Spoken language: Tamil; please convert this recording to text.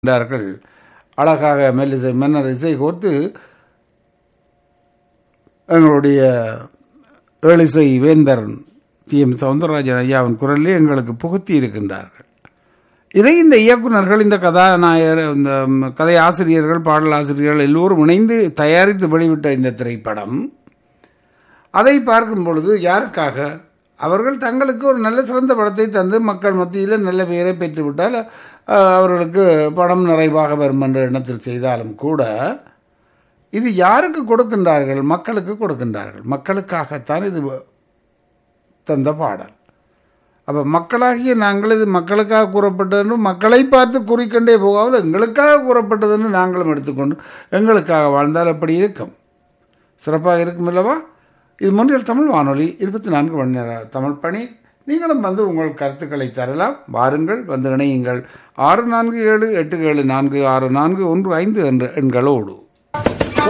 என்றார்கள் அழகாக மெல்லிசை மன்னர் இசை கோர்த்து எங்களுடைய ஏழிசை வேந்தர் டி எம் சவுந்தரராஜன் ஐயாவின் குரலிலே எங்களுக்கு புகுத்தி இருக்கின்றார்கள் இதை இந்த இயக்குனர்கள் இந்த கதாநாயகர் இந்த கதை ஆசிரியர்கள் பாடல் ஆசிரியர்கள் எல்லோரும் இணைந்து தயாரித்து வெளிவிட்ட இந்த திரைப்படம் அதை பார்க்கும் பொழுது யாருக்காக அவர்கள் தங்களுக்கு ஒரு நல்ல சிறந்த படத்தை தந்து மக்கள் மத்தியில் நல்ல பெயரை பெற்றுவிட்டால் அஹ், அவர்களுக்கு பணம் நிறைவாக வரும் என்ற எண்ணத்தில் செய்தாலும் கூட இது யாருக்கு கொடுக்கின்றார்கள் மக்களுக்கு கொடுக்கின்றார்கள் மக்களுக்காகத்தான் இது தந்த பாடல் அப்போ மக்களாகிய நாங்கள் இது மக்களுக்காக கூறப்பட்டதுன்னு மக்களை பார்த்து குறிக்கண்டே போகாமல் எங்களுக்காக கூறப்பட்டதுன்னு நாங்களும் எடுத்துக்கொண்டு எங்களுக்காக வாழ்ந்தால் எப்படி இருக்கும் சிறப்பாக இருக்கும் அல்லவா இது முன்னில் தமிழ் வானொலி இருபத்தி நான்கு மணி நேர தமிழ் பணி நீங்களும் வந்து உங்கள் கருத்துக்களை தரலாம் வாருங்கள் வந்து இணையுங்கள் ஆறு நான்கு ஏழு எட்டு ஏழு நான்கு ஆறு நான்கு ஒன்று ஐந்து என்ற எண்களோடு